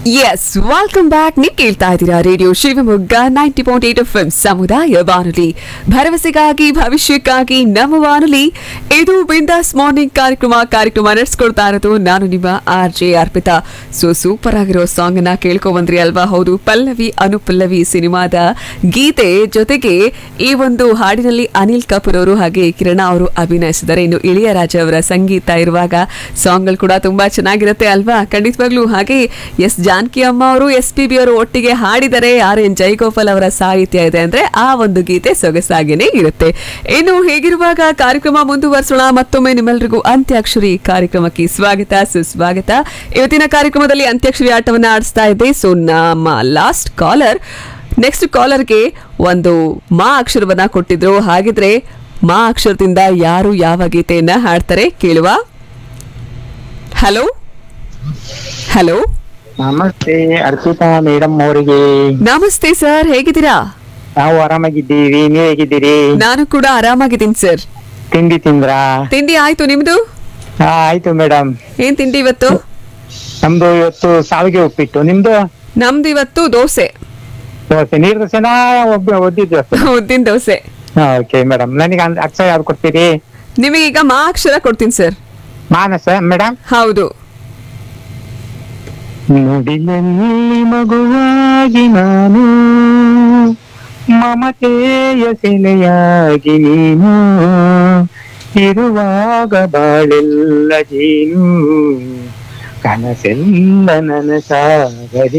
S welcome back ನೀವು ಕೇಳ್ತಾ ಇದ್ದೀರಾ radio Shivamogga ninety point eight F ಸಮುದಾಯ ಬಾನುಲಿ ಭರವಸೆಗಾಗಿ ಭವಿಷ್ಯಕ್ಕಾಗಿ ನಮ್ಮ ಬಾನುಲಿ ಇದು ಬಿಂದಾಸ್ ಮಾರ್ನಿಂಗ್ ಕಾರ್ಯಕ್ರಮ ಕಾರ್ಯಕ್ರಮ ನಡೆಸ್ಕೊಡ್ತಾ ಇರೋದು ನಾನು ನಿಮ್ಮ R J Arpita so super ಆಗಿರೋ ಸಾಂಗ್ ಅನ್ನ ಕೇಳ್ಕೊ ಬಂದ್ರಿ ಅಲ್ವಾ ಹೌದು ಪಲ್ಲವಿ ಅನುಪಲ್ಲವಿ ಸಿನಿಮಾದ ಗೀತೆ ಜೊತೆಗೆ ಈ ಒಂದು ಹಾಡಿನಲ್ಲಿ ಅನಿಲ್ ಕಪೂರ್ ಅವರು ಹಾಗೆ ಕಿರಣ ಅವರು ಅಭಿನಯಿಸಿದ್ದಾರೆ ಇನ್ನು ಇಳಿಯರಾಜ ಅವರ ಸಂಗೀತ ಇರುವಾಗ ಸಾಂಗ್ಗಳು ಕೂಡ ತುಂಬಾ ಚೆನ್ನಾಗಿರುತ್ತೆ ಅಲ್ವಾ ಖಂಡಿತವಾಗ್ಲೂ ಹಾಗೆ ಎಸ್ ಜಾನಕಿ ಅಮ್ಮ ಅವರು ಎಸ್ ಪಿ ಬಿ ಅವರು ಒಟ್ಟಿಗೆ ಹಾಡಿದರೆ ಆರ್ ಎನ್ ಜಯಗೋಪಾಲ್ ಅವರ ಸಾಹಿತ್ಯ ಇದೆ ಅಂದ್ರೆ ಆ ಒಂದು ಗೀತೆ ಸೊಗಸಾಗೇನೆ ಇರುತ್ತೆ ಇನ್ನು ಹೇಗಿರುವಾಗ ಕಾರ್ಯಕ್ರಮ ಮುಂದುವರಿಸೋಣ ಮತ್ತೊಮ್ಮೆ ನಿಮ್ಮೆಲ್ಲರಿಗೂ ಅಂತ್ಯಾಕ್ಷರಿ ಕಾರ್ಯಕ್ರಮಕ್ಕೆ ಸ್ವಾಗತ ಸುಸ್ವಾಗತ ಇವತ್ತಿನ ಕಾರ್ಯಕ್ರಮದಲ್ಲಿ ಅಂತ್ಯಾಕ್ಷರಿ ಆಟವನ್ನ ಆಡಿಸ್ತಾ ಇದ್ದೆ ಸೊ ನಮ್ಮ ಲಾಸ್ಟ್ ಕಾಲರ್ ನೆಕ್ಸ್ಟ್ ಕಾಲರ್ಗೆ ಒಂದು ಮಾ ಅಕ್ಷರವನ್ನ ಕೊಟ್ಟಿದ್ರು ಹಾಗಿದ್ರೆ ಮಾ ಅಕ್ಷರದಿಂದ ಯಾರು ಯಾವ ಗೀತೆಯನ್ನ ಹಾಡ್ತಾರೆ ಕೇಳುವ ಹಲೋ ಹಲೋ ನಮಸ್ತೆ ಅರ್ಪಿತಾ ಮೇಡಮ್ ಅವರಿಗೆ ನಮಸ್ತೆ ಸರ್ ಹೇಗಿದ್ದೀರಾ ನಾವು ಆರಾಮಾಗಿದ್ದೀವಿ ನೀವ್ ಹೇಗಿದ್ದೀರಿ ನಾನು ಕೂಡ ಆರಾಮಾಗಿದ್ದೀನಿ ಸರ್ ತಿಂಡಿ ತಿಂದ್ರಾ ತಿಂಡಿ ಆಯ್ತು ನಿಮ್ದು ಹಾ ಆಯ್ತು ಮೇಡಮ್ ಏನ್ ತಿಂಡಿ ಇವತ್ತು ನಮ್ದು ಇವತ್ತು ಸಾವಿಗೆ ಉಪ್ಪಿಟ್ಟು ನಿಮ್ದು ನಮ್ದು ಇವತ್ತು ದೋಸೆ ದೋಸೆ ನೀರ್ ದೋಸೆನಾ ಒಬ್ಬ ಒದ್ದಿದ್ ದೋಸೆ ಉದ್ದಿನ ದೋಸೆ ಓಕೆ ಮೇಡಮ್ ನನಗೆ ಅಂದ್- ಅಕ್ಷರ ಯಾವ್ದು ಕೊಡ್ತೀರಿ ನಿಮಗೆ ಈಗ ಮಾ ಅಕ್ಷರ ಕೊಡ್ತೀನಿ ಸರ್ ಮಾನಸ ಮೇಡಮ್ ಹೌದು ನುಡಿಲಲ್ಲಿ ಮಗುವಾಗಿ ನಾನು ಮಮತೆಯ ಸೆಲೆಯಾಗಿ ನೀನು ಇರುವಾಗ ಬಾಳೆಲ್ಲ ಜೀನು ಕನಸೆಲ್ಲ ನನಸಾಗಲಿ